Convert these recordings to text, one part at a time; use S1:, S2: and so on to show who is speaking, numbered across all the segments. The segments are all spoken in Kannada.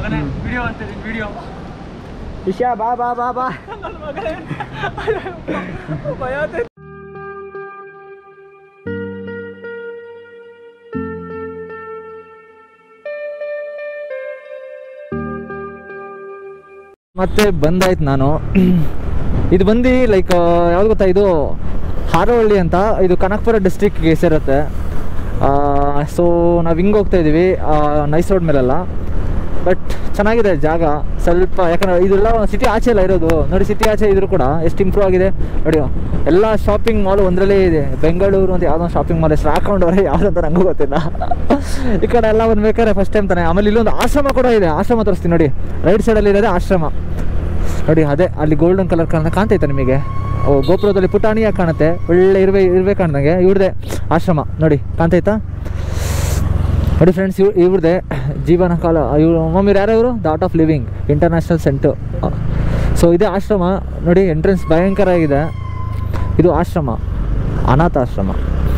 S1: ಮಗನೇ ವಿಡಿಯೋ ಅಂತೀನಿ ವಿಡಿಯೋ
S2: ಇಶಾ ಬಾ ಬಾ ಬಾ ಬಾ
S1: ನನ್ನ ಮಗನೇ ಭಯ ಆಗ್ತೈತೆ.
S2: ಮತ್ತೆ ಬಂದಾಯ್ತು ನಾನು ಇದು ಬಂದು ಲೈಕ್ ಯಾವ್ದು ಗೊತ್ತಾ ಇದು ಹಾರೋಹಳ್ಳಿ ಅಂತ ಇದು ಕನಕಪುರ ಡಿಸ್ಟ್ರಿಕ್ಗೆ ಸೇರುತ್ತೆ ಸೊ ನಾವು ಹಿಂಗೆ ಹೋಗ್ತಾ ಇದ್ದೀವಿ ನೈಸ್ ರೋಡ್ ಮೇಲೆಲ್ಲ ಬಟ್ ಚೆನ್ನಾಗಿದೆ ಜಾಗ ಸ್ವಲ್ಪ ಯಾಕಂದ್ರೆ ಇದೆಲ್ಲ ಸಿಟಿ ಆಚೆ ಎಲ್ಲ ಇರೋದು ನೋಡಿ ಸಿಟಿ ಆಚೆ ಇದ್ರು ಕೂಡ ಎಷ್ಟು ಇಂಪ್ರೂವ್ ಆಗಿದೆ ನೋಡಿ ಎಲ್ಲ ಶಾಪಿಂಗ್ ಮಾಲ್ ಒಂದರಲ್ಲೇ ಇದೆ ಬೆಂಗಳೂರು ಅಂತ ಯಾವುದೋ ಶಾಪಿಂಗ್ ಮಾಲ್ ಹೆಸರು ಹಾಕೊಂಡವ್ರೆ ಯಾವ್ದು ಅಂತ ನಂಗೂ ಗೊತ್ತಿಲ್ಲ ಈ ಕಡೆ ಎಲ್ಲ ಬಂದ್ಬೇಕಾದ್ರೆ ಫಸ್ಟ್ ಟೈಮ್ ತಾನೆ ಆಮೇಲೆ ಇಲ್ಲೊಂದು ಆಶ್ರಮ ಕೂಡ ಇದೆ ಆಶ್ರಮ ತೋರಿಸ್ತೀನಿ ನೋಡಿ ರೈಟ್ ಸೈಡಲ್ಲಿ ಇರೋದೇ ಆಶ್ರಮ ನೋಡಿ ಅದೇ ಅಲ್ಲಿ ಗೋಲ್ಡನ್ ಕಲರ್ ಕಾಣ ಕಾಣ್ತೈತೆ ನಿಮಗೆ ಓ ಗೋಪುರದಲ್ಲಿ ಪುಟಾಣಿಯಾಗಿ ಕಾಣುತ್ತೆ ಒಳ್ಳೆ ಇರುವೆ ಇರುವೆ ಕಾಣ್ದಂಗೆ ಇವ್ರದೇ ಆಶ್ರಮ ನೋಡಿ ಕಾಣ್ತೈತಾ ನೋಡಿ ಫ್ರೆಂಡ್ಸ್ ಇವ್ ಇವ್ರದ್ದೇ ಜೀವನ ಕಾಲ ಇವ್ರು ಮಮ್ಮಿ ಯಾರು ಇವರು the art of living international centre so ಇದೇ ಆಶ್ರಮ ನೋಡಿ ಎಂಟ್ರೆನ್ಸ್ ಭಯಂಕರ ಆಗಿದೆ ಇದು ಆಶ್ರಮ ಅನಾಥಾಶ್ರಮ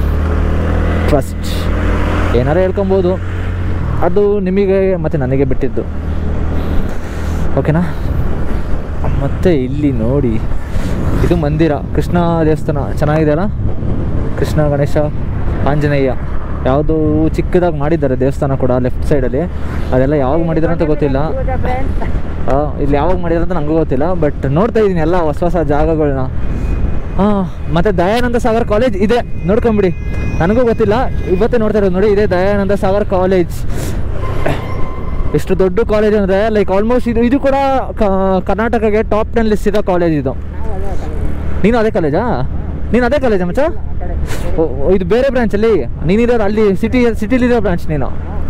S2: ಟ್ರಸ್ಟ್ ಏನಾರ ಹೇಳ್ಕೊಬೋದು ಅದು ನಿಮಗೆ ಮತ್ತು ನನಗೆ ಬಿಟ್ಟಿದ್ದು ಓಕೆನಾ ಮತ್ತು ಇಲ್ಲಿ ನೋಡಿ ಇದು ಮಂದಿರ ಕೃಷ್ಣ ದೇವಸ್ಥಾನ ಚೆನ್ನಾಗಿದೆ ಅಲ್ಲ ಕೃಷ್ಣ ಗಣೇಶ ಆಂಜನೇಯ ಯಾವುದು ಚಿಕ್ಕದಾಗಿ ಮಾಡಿದ್ದಾರೆ ದೇವಸ್ಥಾನ ಕೂಡ ಲೆಫ್ಟ್ ಸೈಡಲ್ಲಿ ಅದೆಲ್ಲ ಯಾವಾಗ ಮಾಡಿದ್ದಾರೆ ಅಂತ ಗೊತ್ತಿಲ್ಲ ಆ, ಇಲ್ಲಿ ಯಾವಾಗ ಮಾಡಿದ್ದಾರೆ ಅಂತ ನನಗೂ ಗೊತ್ತಿಲ್ಲ ಬಟ್ ನೋಡ್ತಾ ಇದ್ದೀನಿ ಎಲ್ಲ ಹೊಸ ಹೊಸ ಜಾಗಗಳನ್ನ ಹಾಂ ಮತ್ತು ದಯಾನಂದ ಸಾಗರ್ ಕಾಲೇಜ್ ಇದೆ ನೋಡ್ಕೊಂಬಿಡಿ ನನಗೂ ಗೊತ್ತಿಲ್ಲ ಇವತ್ತೇ ನೋಡ್ತಾ ಇರೋದು ನೋಡಿ ಇದೆ ದಯಾನಂದ ಸಾಗರ್ ಕಾಲೇಜ್ ಎಷ್ಟು ದೊಡ್ಡ ಕಾಲೇಜ್ ಅಂದರೆ ಲೈಕ್ ಆಲ್ಮೋಸ್ಟ್ ಇದು ಇದು ಕೂಡ ಕ- ಕರ್ನಾಟಕಗೆ ಟಾಪ್ ಟೆನ್ ಲಿಸ್ಟ್ ಇರೋ ಕಾಲೇಜ್ ಇದು ನೀನು ಅದೇ ಕಾಲೇಜಾ ನೀನು ಅದೇ ಕಾಲೇಜಾ ಮಚ್ಚ ಓ, ಓ, ಇದು ಬೇರೆ ಬ್ರಾಂಚಲ್ಲಿ ನೀನಿರೋದು ಅಲ್ಲಿ ಸಿಟಿ ಸಿಟಿಲಿರೋ ಬ್ರಾಂಚ್ ನೀನು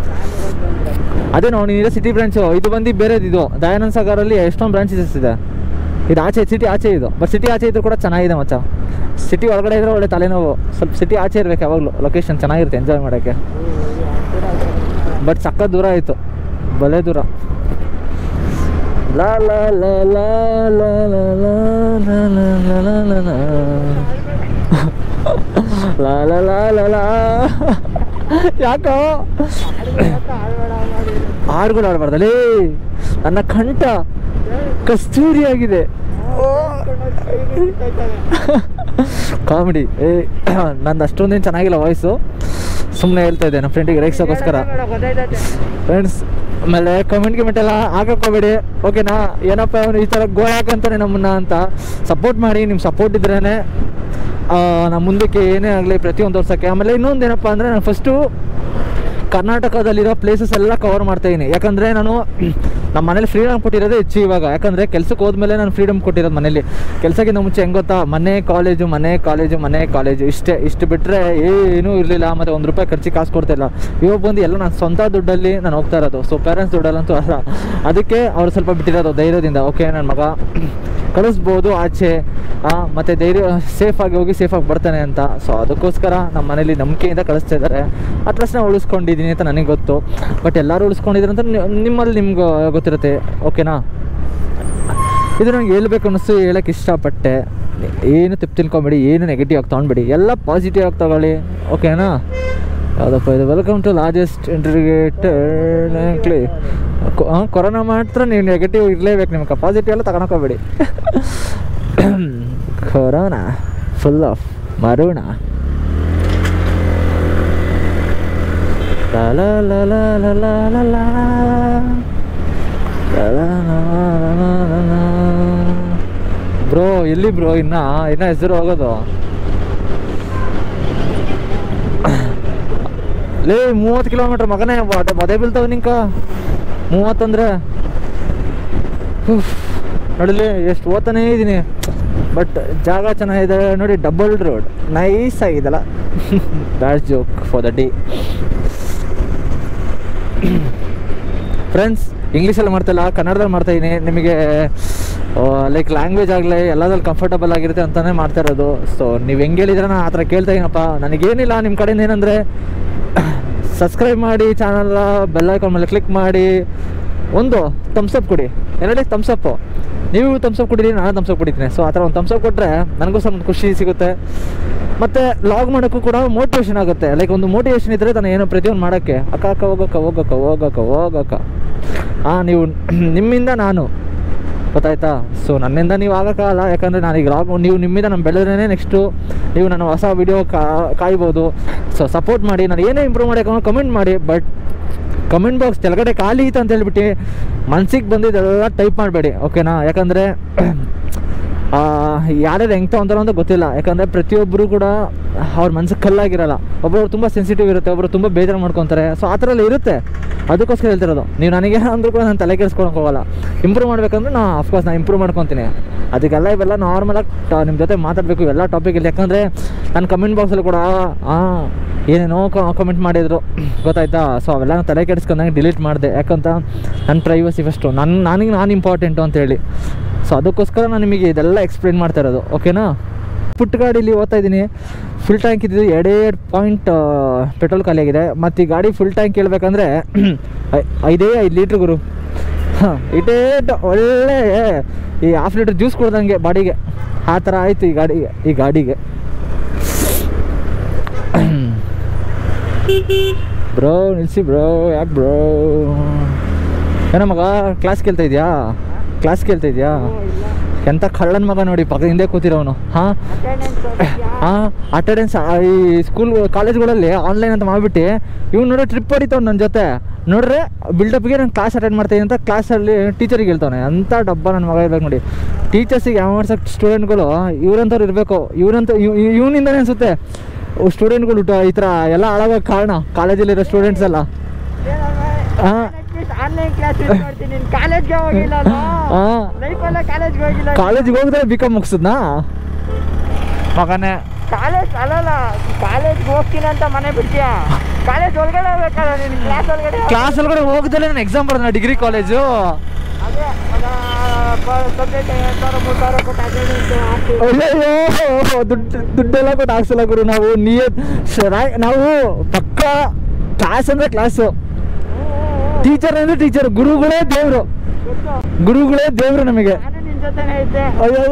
S2: ಅದೇ ನಾವು ನೀನಿರೋ ಸಿಟಿ ಬ್ರಾಂಚು ಇದು ಬಂದು ಬೇರೆದು ಇದು ದಯಾನಂದ ಸಾಗರಲ್ಲಿ ಎಷ್ಟೊಂದು ಬ್ರಾಂಚಸ್ ಇದೆ ಇದು ಆಚೆ ಸಿಟಿ ಆಚೆ ಇದು ಬಟ್ ಸಿಟಿ ಆಚೆ ಇದ್ರೂ ಕೂಡ ಚೆನ್ನಾಗಿದೆ ಮಚ್ಚ ಸಿಟಿ ಒಳಗಡೆ ಇದ್ರೆ ಒಳ್ಳೆ ತಲೆನೋವು ಸ್ವಲ್ಪ ಸಿಟಿ ಆಚೆ ಇರ್ಬೇಕು ಯಾವಾಗಲೂ ಲೊಕೇಶನ್ ಚೆನ್ನಾಗಿರುತ್ತೆ ಎಂಜಾಯ್ ಮಾಡೋಕ್ಕೆ ಬಟ್ ಸಕ್ಕ ದೂರ ಆಯಿತು ಬಲೆ ದೂರ ಲಾ ಲಾ ಲಾ ಲಾ ಲಾ ಲಾ ಲಾ ಲಾ ಲಾ ಲಾ ಲಾ ಲಾ ಲಾ. ಲಾ ಲಾ ಲಾ ಲಾ ಲಾ ಯಾಕೋ ಹಾಡುಗಳು ಆಡ್ಬಾರ್ದಲ್ಲಿ ನನ್ನ ಕಂಠ ಕಸ್ತೂರಿ ಆಗಿದೆ ಕಾಮಿಡಿ ಏ ನಂದು ಅಷ್ಟೊಂದೇನು ಚೆನ್ನಾಗಿಲ್ಲ ವಾಯ್ಸು ಸುಮ್ಮನೆ ಹೇಳ್ತಾ ಇದ್ದೆ ನಮ್ಮ ಫ್ರೆಂಡಿಗೆ ರೇಗ್ಸೋಕ್ಕೋಸ್ಕರ ಫ್ರೆಂಡ್ಸ್ ಆಮೇಲೆ ಕಮೆಂಟ್ ಗಿಮೆಂಟ್ ಎಲ್ಲ ಹಾಕೋಬೇಡಿ ಓಕೆನಾ ಏನಪ್ಪ ಅವನು ಈ ಥರ ಗೋಳ್ ಹಾಕಂತಾನೆ ನಮ್ಮನ್ನ ಅಂತ ಸಪೋರ್ಟ್ ಮಾಡಿ ನಿಮ್ಮ ಸಪೋರ್ಟ್ ಇದ್ರೇ ನಮ್ಮ ಮುಂದಕ್ಕೆ ಏನೇ ಆಗಲಿ ಪ್ರತಿಯೊಂದು ವರ್ಷಕ್ಕೆ ಆಮೇಲೆ ಇನ್ನೊಂದು ಏನಪ್ಪ ಅಂದರೆ ನಾನು ಫಸ್ಟು ಕರ್ನಾಟಕದಲ್ಲಿರೋ ಪ್ಲೇಸಸ್ ಎಲ್ಲ ಕವರ್ ಮಾಡ್ತಾ ಇದೀನಿ ಯಾಕಂದರೆ ನಾನು ನಮ್ಮ ಮನೇಲಿ ಫ್ರೀಡಮ್ ಕೊಟ್ಟಿರೋದೇ ಹೆಚ್ಚು ಇವಾಗ ಯಾಕಂದರೆ ಕೆಲ್ಸಕ್ಕೆ ಹೋದ್ಮೇಲೆ ನಾನು ಫ್ರೀಡಮ್ ಕೊಟ್ಟಿರೋದು ಮನೇಲಿ ಕೆಲಸಕ್ಕಿಂತ ಮುಂಚೆ ಹೆಂಗೆ ಗೊತ್ತಾ ಮನೆ ಕಾಲೇಜು ಮನೆ ಕಾಲೇಜು ಮನೆ ಕಾಲೇಜು ಇಷ್ಟೇ ಇಷ್ಟು ಬಿಟ್ಟರೆ ಏನೂ ಇರಲಿಲ್ಲ ಮತ್ತು ಒಂದು ರೂಪಾಯಿ ಖರ್ಚಿಗೆ ಕಾಸು ಕೊಡ್ತಿಲ್ಲ ಇವಾಗ ಬಂದು ಎಲ್ಲ ನಾನು ಸ್ವಂತ ದುಡ್ಡಲ್ಲಿ ನಾನು ಹೋಗ್ತಾ ಇರೋದು ಸೊ ಪೇರೆಂಟ್ಸ್ ದುಡ್ಡಲ್ಲಂತೂ ಅಲ್ಲ ಅದಕ್ಕೆ ಅವ್ರು ಸ್ವಲ್ಪ ಬಿಟ್ಟಿರೋದು ಧೈರ್ಯದಿಂದ ಓಕೆ ನನ್ನ ಮಗ ಕಳಿಸ್ಬೋದು ಆಚೆ ಮತ್ತು ಧೈರ್ಯ ಸೇಫಾಗಿ ಹೋಗಿ ಸೇಫಾಗಿ ಬರ್ತಾನೆ ಅಂತ ಸೊ ಅದಕ್ಕೋಸ್ಕರ ನಮ್ಮ ಮನೇಲಿ ನಂಬಿಕೆಯಿಂದ ಕಳಿಸ್ತಾ ಇದ್ದಾರೆ ಅಟ್ಲಸ್ ನಾವು ಉಳಿಸ್ಕೊಂಡಿದ್ದೀನಿ ಅಂತ ನನಗೆ ಗೊತ್ತು ಬಟ್ ಎಲ್ಲರೂ ಉಳಿಸ್ಕೊಂಡಿದ್ರು ಅಂತ ನಿ- ನಿಮ್ಮಲ್ಲಿ ನಿಮ್ಗೆ ಗೊತ್ತಿರುತ್ತೆ ಓಕೆನಾ ಇದು ನನಗೆ ಹೇಳ್ಬೇಕು ಅನ್ನಿಸ್ತು ಹೇಳಕ್ಕೆ ಇಷ್ಟಪಟ್ಟೆ ಏನು ತಿಪ್ಪು ತಿಳ್ಕೊಬೇಡಿ ಏನು ನೆಗೆಟಿವ್ ಆಗಿ ತೊಗೊಂಡ್ಬೇಡಿ ಎಲ್ಲ ಪಾಸಿಟಿವ್ ಆಗಿ ತಗೊಳ್ಳಿ ಓಕೆನಾ ಯಾವುದಪ್ಪ ಇದು ವೆಲ್ಕಮ್ ಟು ಲಾರ್ಜೆಸ್ಟ್ ಇಂಟರ್ಗೇಟೆಡ್ ಹಾಂ ಕೊರೋನಾ ಮಾತ್ರ ನೀವು ನೆಗೆಟಿವ್ ಇರಲೇಬೇಕು ನಿಮ್ಗೆ ಪಾಸಿಟಿವ್ ಎಲ್ಲ ತಗೊಳಕೋಬೇಡಿ ಕೊರೋನಾ ಫುಲ್ ಆಫ್ ಮರುಣ La la la la la la la la La la la la la la la bro ಎಲ್ಲಿ ಬ್ರೋ ಇನ್ನ ಇನ್ನ ಹೆಸರು ಹೋಗೋದು ಲೇ ಮೂವತ್ತು ಕಿಲೋಮೀಟ್ರ್ ಮಗನೇ ಅದೇ ಮದೆ ಬೀಳ್ತಾವ ನಿಂಕ ಮೂವತ್ತಂದ್ರೆ ಉಫ್, ನೋಡಿಲಿ ಎಷ್ಟು ಓದ್ತಾನೇ ಇದ್ದೀನಿ ಬಟ್ ಜಾಗ ಚೆನ್ನಾಗಿದೆ ನೋಡಿ ಡಬಲ್ ರೋಡ್ ನೈಸ್ ಆಗಿದೆಲ್ಲ bad joke for the day friends ಇಂಗ್ಲೀಷಲ್ಲಿ ಮಾಡ್ತಾಯಿಲ್ಲ ಕನ್ನಡದಲ್ಲಿ ಮಾಡ್ತಾಯಿದ್ದೀನಿ ನಿಮಗೆ ಲೈಕ್ ಲ್ಯಾಂಗ್ವೇಜ್ ಆಗಲಿ ಎಲ್ಲದ್ರಲ್ಲಿ ಕಂಫರ್ಟಬಲ್ ಆಗಿರುತ್ತೆ ಅಂತಲೇ ಮಾಡ್ತಾ ಇರೋದು ಸೊ ನೀವು ಹೆಂಗೆ ಹೇಳಿದ್ರೆ ನಾನು ಆ ಥರ ಕೇಳ್ತಾ ಇದೀನಪ್ಪ ನನಗೇನಿಲ್ಲ ನಿಮ್ಮ ಕಡೆಯಿಂದ ಏನಂದರೆ ಸಬ್ಸ್ಕ್ರೈಬ್ ಮಾಡಿ ಚಾನಲ್ನ ಬೆಲ್ ಐಕಾನ್ ಮೇಲೆ ಕ್ಲಿಕ್ ಮಾಡಿ ಒಂದು ಥಮ್ಸಪ್ ಕೊಡಿ ಎರಡೇ ಥಮ್ಸಪ್ಪು ನೀವು ಥಮ್ಸಪ್ ಕೊಡಿರಿ ನಾನು ಥಮ್ಸಪ್ ಕೊಡಿದ್ದೀನಿ ಸೊ ಆ ಥರ ಒಂದು ಥಮ್ಸಪ್ ಕೊಟ್ಟರೆ ನನಗೂ ಸ್ವಲ್ಪ ಖುಷಿ ಸಿಗುತ್ತೆ ಮತ್ತು ಲಾಗ್ ಮಾಡೋಕ್ಕೂ ಕೂಡ ಮೋಟಿವೇಶನ್ ಆಗುತ್ತೆ ಲೈಕ್ ಒಂದು ಮೋಟಿವೇಶನ್ ಇದ್ದರೆ ತಾನು ಏನೋ ಪ್ರತಿಯೊಂದು ಮಾಡೋಕ್ಕೆ ಅಕ್ಕ ಅಕ್ಕ ಹೋಗಕ್ಕ ಹೋಗಕ್ಕ ಹೋಗಕ್ಕ ಹೋಗಕ್ಕ ಹಾಂ ನೀವು ನಿಮ್ಮಿಂದ ನಾನು ಗೊತ್ತಾಯ್ತಾ ಸೊ ನನ್ನಿಂದ ನೀವು ಆಗೋಕ್ಕಾಗಲ್ಲ ಯಾಕಂದರೆ ನಾನೀಗ ಲಾಗ್ ನೀವು ನಿಮ್ಮಿಂದ ನಾನು ಬೆಳೆದ್ರೇ ನೆಕ್ಸ್ಟು ನೀವು ನನ್ನ ಹೊಸ ವಿಡಿಯೋ ಕಾ ಕಾಯ್ಬೋದು ಸೊ ಸಪೋರ್ಟ್ ಮಾಡಿ ನಾನು ಏನೇ ಇಂಪ್ರೂವ್ ಮಾಡೋಕೆ ಕಮೆಂಟ್ ಮಾಡಿ ಬಟ್ ಕಮೆಂಟ್ ಬಾಕ್ಸ್ ಕೆಳಗಡೆ ಖಾಲಿ ಇತ್ತು ಅಂತ ಹೇಳ್ಬಿಟ್ಟು ಮನ್ಸಿಗೆ ಬಂದಿದ್ದೆಲ್ಲ ಟೈಪ್ ಮಾಡಬೇಡಿ ಓಕೆನಾ ಯಾಕಂದರೆ ಯಾರ್ಯಾರು ಹೆಂಗೆ ತೊಗೊಂತಾರೋ ಅಂತ ಗೊತ್ತಿಲ್ಲ ಯಾಕಂದರೆ ಪ್ರತಿಯೊಬ್ಬರು ಕೂಡ ಅವ್ರ ಮನ್ಸಿಗೆ ಕಲ್ಲಾಗಿರಲ್ಲ ಒಬ್ಬರು ತುಂಬ ಸೆನ್ಸಿಟಿವ್ ಇರುತ್ತೆ ಒಬ್ಬರು ತುಂಬ ಬೇಜಾರು ಮಾಡ್ಕೊತಾರೆ ಸೊ ಆ ಥರ ಎಲ್ಲ ಇರುತ್ತೆ ಅದಕ್ಕೋಸ್ಕರ ಹೇಳ್ತಿರೋದು ನೀವು ನನಗೆ ಅಂದರೂ ಕೂಡ ನಾನು ತಲೆ ಕೆಡಿಸ್ಕೊಳಕ್ಕೆ ಹೋಗಲ್ಲ ಇಂಪ್ರೂವ್ ಮಾಡ್ಬೇಕಂದ್ರೆ ನಾ ಅಫ್ಕೋರ್ಸ್ ನಾನು ಇಂಪ್ರೂವ್ ಮಾಡ್ಕೊತೀನಿ ಅದಕ್ಕೆಲ್ಲ ಇವೆಲ್ಲ ನಾರ್ಮಲಾಗಿ ನಿಮ್ಮ ಜೊತೆ ಮಾತಾಡಬೇಕು ಇವೆಲ್ಲ ಟಾಪಿಕ್ ಇಲ್ಲ ಯಾಕಂದರೆ ನನ್ನ ಕಮೆಂಟ್ ಬಾಕ್ಸಲ್ಲಿ ಕೂಡ ಹಾಂ ಏನೇನೋ ಕಮೆಂಟ್ ಮಾಡಿದರು ಗೊತ್ತಾಯ್ತಾ ಸೊ ಅವೆಲ್ಲ ನಾನು ತಲೆ ಕೆಡಿಸ್ಕೊಂಡಂಗೆ ಡಿಲೀಟ್ ಮಾಡಿದೆ ಯಾಕಂತ ನನ್ನ ಪ್ರೈವಸಿ ಫಸ್ಟು ನನ್ನ ನನಗೆ ನಾನು ಇಂಪಾರ್ಟೆಂಟು ಅಂತೇಳಿ ಸೊ ಅದಕ್ಕೋಸ್ಕರ ನಾನು ನಿಮಗೆ ಇದೆಲ್ಲ ಎಕ್ಸ್ಪ್ಲೇನ್ ಮಾಡ್ತಾ ಇರೋದು ಓಕೆನಾ ಪುಟ್ಟ ಗಾಡೀಲಿ ಓದ್ತಾ ಇದ್ದೀನಿ ಫುಲ್ ಟ್ಯಾಂಕ್ ಇದ್ದಿದ್ದು ಎರಡೆರಡು ಪಾಯಿಂಟ್ ಪೆಟ್ರೋಲ್ ಖಾಲಿ ಆಗಿದೆ ಮತ್ತು ಈ ಗಾಡಿ ಫುಲ್ ಟ್ಯಾಂಕ್ ಹೇಳ್ಬೇಕಂದ್ರೆ ಐ- ಐದೇ ಐದು ಲೀಟ್ರ್ ಗುರು ಹಾಂ ಇಟೇ ಒಳ್ಳೆ ಈ ಹಾಫ್ ಲೀಟ್ರ್ ಜ್ಯೂಸ್ ಕೊಡ್ದಂಗೆ ಬಾಡಿಗೆ ಆ ಥರ ಆಯಿತು ಈ ಗಾಡಿಗೆ ಈ ಗಾಡಿಗೆ ಬ್ರೋ ನಿಲ್ಸಿ ಬ್ರೋ ಯಾಕೆ ಬ್ರೋ ಏನೋ ಮಗ ಕ್ಲಾಸ್ ಕೇಳ್ತಾ ಇದೆಯಾ ಕ್ಲಾಸ್ ಕೇಳ್ತಾ ಇದೆಯಾ ಎಂಥ ಕಳ್ಳನ ಮಗ ನೋಡಿ ಪಕ್ಕ ಹಿಂದೆ ಕೂತಿರೋನು ಹಾಂ ಹಾಂ ಅಟೆಂಡೆನ್ಸ್ ಈ ಸ್ಕೂಲ್ ಕಾಲೇಜ್ಗಳಲ್ಲಿ ಆನ್ಲೈನ್ ಅಂತ ಮಾಡಿಬಿಟ್ಟು ಇವ್ನು ನೋಡೋ ಟ್ರಿಪ್ ಹೊಡಿತಾವ್ ನನ್ನ ಜೊತೆ ನೋಡ್ರೆ ಬಿಲ್ಡಪ್ಗೆ ನಾನು ಕ್ಲಾಸ್ ಅಟೆಂಡ್ ಮಾಡ್ತೀನಿ ಅಂತ ಕ್ಲಾಸಲ್ಲಿ ಟೀಚರಿಗೆ ಹೇಳ್ತಾನೆ ಅಂಥ ಡಬ್ಬ ನನ್ನ ಮಗ ಇರ್ಬೇಕು ನೋಡಿ ಟೀಚರ್ಸಿಗೆ ಯಾವ ಮಾಡ್ಸೋಕೆ ಸ್ಟೂಡೆಂಟ್ಗಳು ಇವ್ರಂಥವ್ರು ಇರಬೇಕು ಇವ್ರಂತ ಇವನಿಂದನೇ ಅನಿಸುತ್ತೆ ಸ್ಟೂಡೆಂಟ್ಗಳು ಈ ಥರ ಎಲ್ಲ ಹಾಳಾಗೋಕೆ ಕಾರಣ ಕಾಲೇಜಲ್ಲಿರೋ ಸ್ಟೂಡೆಂಟ್ಸ್ ಎಲ್ಲ ಹಾಂ
S3: ಆನ್ಲೈನ್ ಕ್ಲಾಸ್ ಮಾಡ್ತೀನಿ ಕಾಲೇಜ್ಗೆ ಹೋಗಿಲ್ಲ
S2: ಹಾಂ
S3: ಲೈಫಲ್ಲ ಕಾಲೇಜ್ಗೆ ಹೋಗಿಲ್ಲ
S2: ಕಾಲೇಜಿಗೆ ಹೋಗಿದ್ರೆ ಬಿ ಕಾಮ್ ಮುಗಿಸಿದ್ನಾ ಮಗನೇ
S3: ಕಾಲೇಜ್ ಅಲ್ಲಲ್ಲ ಕಾಲೇಜ್ಗೆ ಹೋಗ್ತೀನಿ ಅಂತ ಮನೆ ಬಿಡ್ತೀಯ ಕಾಲೇಜ್ ಒಳಗಡೆ ಹೋಗ್ಬೇಕಲ್ಲ ನೀನು ಕ್ಲಾಸ್ ಒಳಗಡೆ ಹೋಗ್-
S2: ಕ್ಲಾಸ್ ಒಳಗಡೆ ಹೋಗದಲ್ಲೇ ನಾನು ಎಕ್ಸಾಮ್ ಬರ್ದ ಡಿಗ್ರಿ ಕಾಲೇಜು
S3: ಅದೇ ಸಬ್ಜೆಕ್ಟ್ ಎರಡು ಸಾವಿರ ಮೂರು ಸಾವಿರ ಕೊಟ್ಟು ಅಟೆಂಡೆನ್ಸ್ ಹಾಕ್ತೀವಿ
S2: ಅಯ್ಯೋ ದುಡ್ಡು ದುಡ್ಡೆಲ್ಲ ಕೊಟ್ಟು ಹಾಕ್ಸಲ್ಲ ಗುರು ನಾವು ನಿಯತ್ ಶರಾ- ನಾವು ಪಕ್ಕ ಕ್ಲಾಸ್ ಅಂದ್ರೆ ಕ್ಲಾಸು ಟೀಚರ್ ಅಂದ್ರೆ ಟೀಚರ್ ಗುರುಗಳೇ ದೇವ್ರು
S3: ಗೊತ್ತು
S2: ಗುರುಗಳೇ ದೇವ್ರು ನಮಗೆ
S3: ನಾನು ನಿನ್ನ ಜೊತೆನೇ ಇದ್ದೆ
S2: ಅಯ್ಯೋ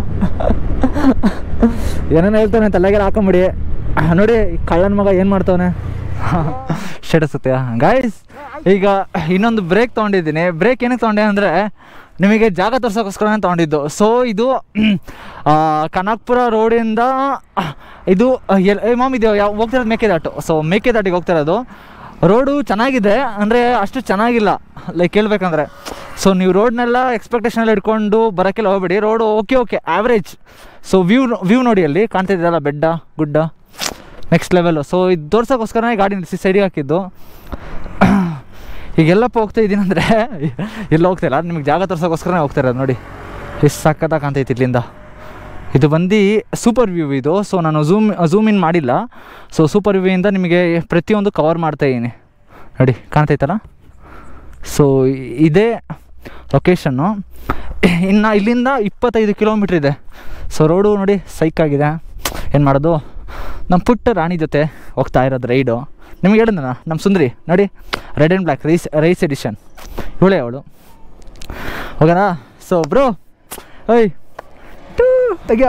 S2: ಏನೇನು ಹೇಳ್ತಾನೆ ತಲೆಗೆ ಹಾಕೊಂಬಿಡಿ ನೋಡಿ ಈ ಕಳ್ಳನ ಮಗ ಏನು ಮಾಡ್ತಾವನೆ ಸ್ಟೇಟಸ್ ಗಾಯ್ಸ್ ಈಗ ಇನ್ನೊಂದು ಬ್ರೇಕ್ ತೊಗೊಂಡಿದ್ದೀನಿ ಬ್ರೇಕ್ ಏನಕ್ಕೆ ತೊಗೊಂಡೆ ಅಂದರೆ ನಿಮಗೆ ಜಾಗ ತೋರ್ಸೋಕ್ಕೋಸ್ಕರನೇ ತೊಗೊಂಡಿದ್ದು ಸೊ ಇದು ಆ, ಕನಕ್ಪುರ ರೋಡಿಂದ ಇದು ಎಲ್ ಏ ಮಾಮ್ ಇದು ಯಾವ ಹೋಗ್ತಿರೋದು ಮೇಕೆದಾಟು ಸೊ ಮೇಕೆದಾಟಿಗೆ ಹೋಗ್ತಿರೋದು ರೋಡು ಚೆನ್ನಾಗಿದೆ ಅಂದರೆ ಅಷ್ಟು ಚೆನ್ನಾಗಿಲ್ಲ ಲೈಕ್ ಹೇಳ್ಬೇಕಂದ್ರೆ ಸೊ ನೀವು ರೋಡ್ನೆಲ್ಲ ಎಕ್ಸ್ಪೆಕ್ಟೇಷನಲ್ಲಿ ಇಟ್ಕೊಂಡು ಬರೋಕ್ಕೆಲ್ಲ ಹೋಗ್ಬೇಡಿ road okay okay average so view view ನೋಡಿ ಅಲ್ಲಿ ಕಾಣ್ತಿದ್ದಲ್ಲ ಬೆಡ್ಡ ಗುಡ್ಡ ನೆಕ್ಸ್ಟ್ ಲೆವೆಲು ಸೊ ಇದು ತೋರ್ಸೋಕ್ಕೋಸ್ಕರ ಈ ಗಾಡಿ ನಿಲ್ಲಿಸಿ ಸೈಡಿಗೆ ಹಾಕಿದ್ದು ಈಗ ಎಲ್ಲಪ್ಪ ಹೋಗ್ತಾ ಇದ್ದೀನಿ ಅಂದರೆ ಎಲ್ಲ ಹೋಗ್ತಿಲ್ಲ ನಿಮಗೆ ಜಾಗ ತೋರ್ಸೋಕ್ಕೋಸ್ಕರನೇ ಹೋಗ್ತಾ ಇರೋದು ನೋಡಿ ಎಷ್ಟು ಸಖತ್ತಾಗಿ ಕಾಣ್ತೈತಿ ಇಲ್ಲಿಂದ ಇದು ಬಂದು ಸೂಪರ್ ವ್ಯೂ ಇದು ಸೊ ನಾನು ಝೂಮ್ ಝೂಮ್ ಇನ್ ಮಾಡಿಲ್ಲ ಸೊ ಸೂಪರ್ ವ್ಯೂಯಿಂದ ನಿಮಗೆ ಪ್ರತಿಯೊಂದು ಕವರ್ ಮಾಡ್ತಾ ಇದ್ದೀನಿ ನೋಡಿ ಕಾಣ್ತೈತಲ್ಲ ಸೊ ಇದೇ ಲೊಕೇಶನ್ನು ಇನ್ನು ಇಲ್ಲಿಂದ ಇಪ್ಪತ್ತೈದು ಕಿಲೋಮೀಟ್ರ್ ಇದೆ ಸೊ ರೋಡು ನೋಡಿ ಸೈಕ್ ಆಗಿದೆ ಏನು ಮಾಡೋದು ನಮ್ಮ ಪುಟ್ಟ ರಾಣಿ ಜೊತೆ ಹೋಗ್ತಾ ಇರೋದು ರೈಡು ನಿಮ್ಗೆ ಹೇಳಿದ್ನ ನಮ್ಮ ಸುಂದ್ರಿ ನೋಡಿ red and black rise rise edition ಇವಳೇ ಅವಳು ಹೋಗೋಣ ಸೊ ಬ್ರೋ ಓಯ್ ಟೂ ತೆಗಿಯೋ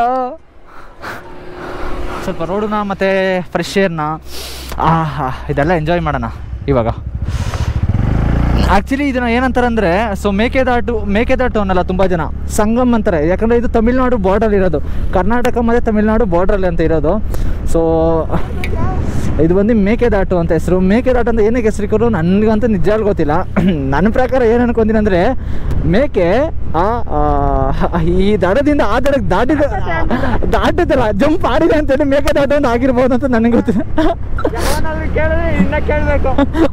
S2: ಸ್ವಲ್ಪ ರೋಡನ್ನ ಮತ್ತು ಫ್ರೆಶ್ ಏರ್ನ ಆಹಾ ಇದೆಲ್ಲ ಎಂಜಾಯ್ ಮಾಡೋಣ ಇವಾಗ ಆ್ಯಕ್ಚುಲಿ ಇದನ್ನ ಏನಂತಾರೆ ಅಂದರೆ ಸೊ ಮೇಕೆದಾಟು ಮೇಕೆದಾಟು ಅನ್ನಲ್ಲ ತುಂಬ ಜನ ಸಂಗಮ್ ಅಂತಾರೆ ಯಾಕಂದರೆ ಇದು ತಮಿಳ್ನಾಡು ಬಾರ್ಡರ್ ಇರೋದು ಕರ್ನಾಟಕ ಮತ್ತು ತಮಿಳ್ನಾಡು ಬಾರ್ಡ್ರಲ್ಲಿ ಅಂತ ಇರೋದು ಸೊ ಇದು ಬಂದು ಮೇಕೆದಾಟು ಅಂತ ಹೆಸರು ಮೇಕೆದಾಟು ಅಂತ ಏನಕ್ಕೆ ಹೆಸರು ಇಕ್ಕೋರು ನನಗಂತೂ ನಿಜವಾಗ್ಲೂ ಗೊತ್ತಿಲ್ಲ ನನ್ನ ಪ್ರಕಾರ ಏನು ಅನ್ಕೊಂತೀನಿ ಅಂದರೆ ಮೇಕೆ ಆ ಆ, ಈ ದಡದಿಂದ ಆ ದಡಕ್ಕೆ ದಾಟಿದ ದಾಟಿದಲ್ಲ ಜಂಪ್ ಆಡಿದೆ ಅಂತೇಳಿ ಮೇಕೆದಾಟು ಅಂತ ಆಗಿರ್ಬೋದು ಅಂತ ನನಗೆ ಗೊತ್ತಿಲ್ಲ
S3: ಯಾವನಾದ್ರು ಕೇಳಿದ್ರೆ ಇನ್ನ ಕೇಳಬೇಕು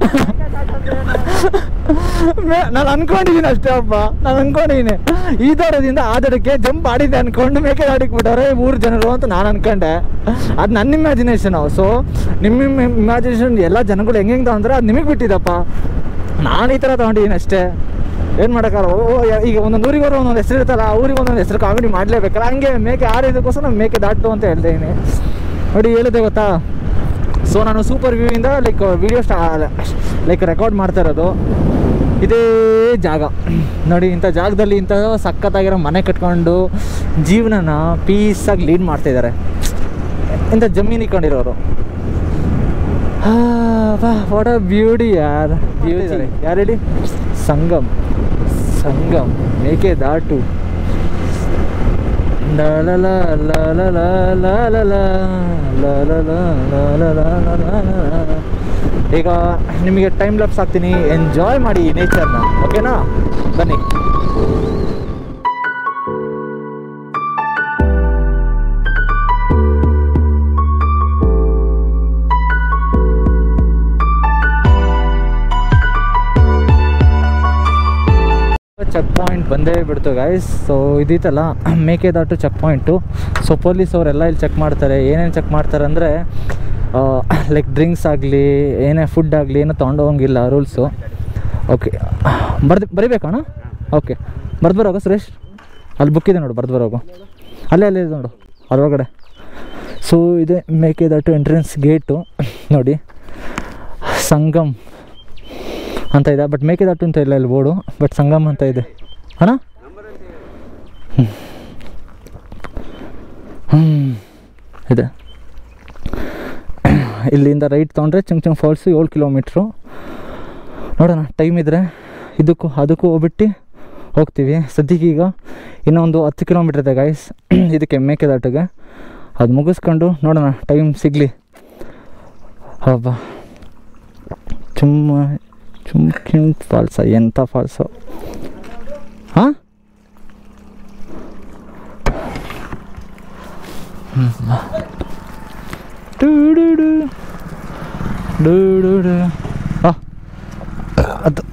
S2: ಮೇ- ನಾನು ಅನ್ಕೊಂಡಿದ್ದೀನಿ ಅಷ್ಟೇ ಅಪ್ಪ ನಾನು ಅನ್ಕೊಂಡಿದ್ದೀನಿ ಈ ದಡದಿಂದ ಆ ದಡಕ್ಕೆ ಜಂಪ್ ಆಡಿದ್ದೆ ಅನ್ಕೊಂಡು ಮೇಕೆ ದಾಟಿಗೆ ಬಿಟ್ಟವ್ರೆ ಮೂರು ಜನರು ಅಂತ ನಾನು ಅನ್ಕೊಂಡೆ ಅದು ನನ್ನ ಇಮ್ಯಾಜಿನೇಷನ್ ಸೊ ನಿಮ್ಮ ಇಮ್ಯಾಜಿನೇಷನ್ ಎಲ್ಲ ಜನಗಳು ಹೆಂಗೆ ಹೆಂಗೆ ತಗೊಂಡ್ರೆ ಅದು ನಿಮಗೆ ಬಿಟ್ಟಿದ್ದಪ್ಪ ನಾನು ಈ ಥರ ತೊಗೊಂಡಿದ್ದೀನಿ ಅಷ್ಟೇ ಏನು ಮಾಡೋಕ್ಕಲ್ಲ ಓ ಓ, ಯ- ಈಗ ಒಂದೊಂದು ಊರಿಗೆ ಬರೋ ಒಂದೊಂದು ಹೆಸರು ಇರುತ್ತಲ್ಲ ಆ ಊರಿಗೆ ಒಂದೊಂದು ಹೆಸರು ಕಾಮಿಡಿ ಮಾಡಲೇಬೇಕಲ್ಲ ಹಂಗೆ ಮೇಕೆ ಆಡಿದಕ್ಕೋಸ್ಕರ ನಾನು ಮೇಕೆ ದಾಟು ಅಂತ ಹೇಳ್ತಾ ಇದ್ದೀನಿ ನೋಡಿ ಹೇಳಿದೆ ಗೊತ್ತಾ ಸೊ ನಾನು ಸೂಪರ್ ವ್ಯೂವಿಂದ ಲೈಕ್ ವಿಡಿಯೋ ಸ್ಟಾ ಲೈಕ್ ರೆಕಾರ್ಡ್ ಮಾಡ್ತಾ ಇರೋದು ಇದೇ ಜಾಗ ನೋಡಿ ಇಂಥ ಜಾಗದಲ್ಲಿ ಇಂಥ ಸಖತ್ತಾಗಿರೋ ಮನೆ ಕಟ್ಕೊಂಡು ಜೀವನನ ಪೀಸಾಗಿ ಲೀಡ್ ಮಾಡ್ತಾಯಿದ್ದಾರೆ ಇಂಥ ಜಮೀನು ಇಟ್ಕೊಂಡಿರೋರು ವಾಟ್ ಅ ಬ್ಯೂಟಿ ಯಾರ್ ಬ್ಯೂಟಿ ಯಾರು ಹೇಳಿ ಸಂಗಮ್ ಸಂಗಮ್ ಮೇಕೆ ದಾಟು ಲ ಲ ಲ ಲ ಲ ಲ ಲ ಲ ಲ ಲ ಲ ಲ ಲ ಲ ಲ ಲ ಲ. ಈಗ ನಿಮಗೆ ಟೈಮ್ ಲಾಪ್ಸ್ ಹಾಕ್ತೀನಿ ಎಂಜಾಯ್ ಮಾಡಿ ನೇಚರ್ನ ಓಕೆನಾ ಬನ್ನಿ ಚೆಕ್ ಪಾಯಿಂಟ್ ಬಂದೇ ಬಿಡ್ತು ಗೈಸ್ ಸೊ ಇದಿತ್ತಲ್ಲ Mekedatu checkpoint so police ಅವರೆಲ್ಲ ಇಲ್ಲಿ ಚೆಕ್ ಮಾಡ್ತಾರೆ ಏನೇನು ಚೆಕ್ ಮಾಡ್ತಾರೆ ಅಂದರೆ ಲೈಕ್ ಡ್ರಿಂಕ್ಸ್ ಆಗಲಿ ಏನೇ ಫುಡ್ ಆಗಲಿ ಏನೋ ತೊಗೊಂಡೋಗಂಗಿಲ್ಲ ರೂಲ್ಸು ಓಕೆ ಬರ್ದು ಬರಿಬೇಕಣ್ಣ ಓಕೆ ಬರ್ದು ಬರೋಗ ಸುರೇಶ್ ಅಲ್ಲಿ ಬುಕ್ ಇದೆ ನೋಡು ಬರ್ದು ಬರೋಗು ಅಲ್ಲೇ ಅಲ್ಲೇ ಇದೆ ನೋಡು ಅದ್ರೊಳಗಡೆ ಸೊ ಇದೆ ಮೇಕೆದಾಟು ಎಂಟ್ರೆನ್ಸ್ ಗೇಟು ನೋಡಿ ಸಂಗಮ್ ಅಂತ ಇದೆ ಬಟ್ ಮೇಕೆದಾಟು ಅಂತ ಇಲ್ಲ ಇಲ್ಲಿ ಬೋರ್ಡು ಬಟ್ ಸಂಗಮ್ ಅಂತ ಇದೆ ಅಣ್ಣ ಹ್ಞೂ ಇದೆ ಇಲ್ಲಿಂದ ರೈಟ್ ತೊಗೊಂಡ್ರೆ ಚಿಂಗ್ ಚಿಂಗ್ ಫಾಲ್ಸು ಏಳು ಕಿಲೋಮೀಟ್ರು ನೋಡೋಣ ಟೈಮ್ ಇದ್ದರೆ ಇದಕ್ಕೂ ಅದಕ್ಕೂ ಹೋಗ್ಬಿಟ್ಟು ಹೋಗ್ತೀವಿ ಸದ್ಯಕ್ಕೆ ಈಗ ಇನ್ನೊಂದು ಹತ್ತು ಕಿಲೋಮೀಟ್ರ್ ಇದೆ ಗೈಸ್ ಇದಕ್ಕೆ ಮೇಕೆದಾಟಿಗೆ ಅದು ಮುಗಿಸ್ಕೊಂಡು ನೋಡೋಣ ಟೈಮ್ ಸಿಗಲಿ ಹಬ್ಬ ಚುಮ್ಮ ಚುಮ್ಕಿನ್ ಫಾಲ್ಸ ಎಂಥ ಫಾಲ್ಸು ಹಾಂ ಅದು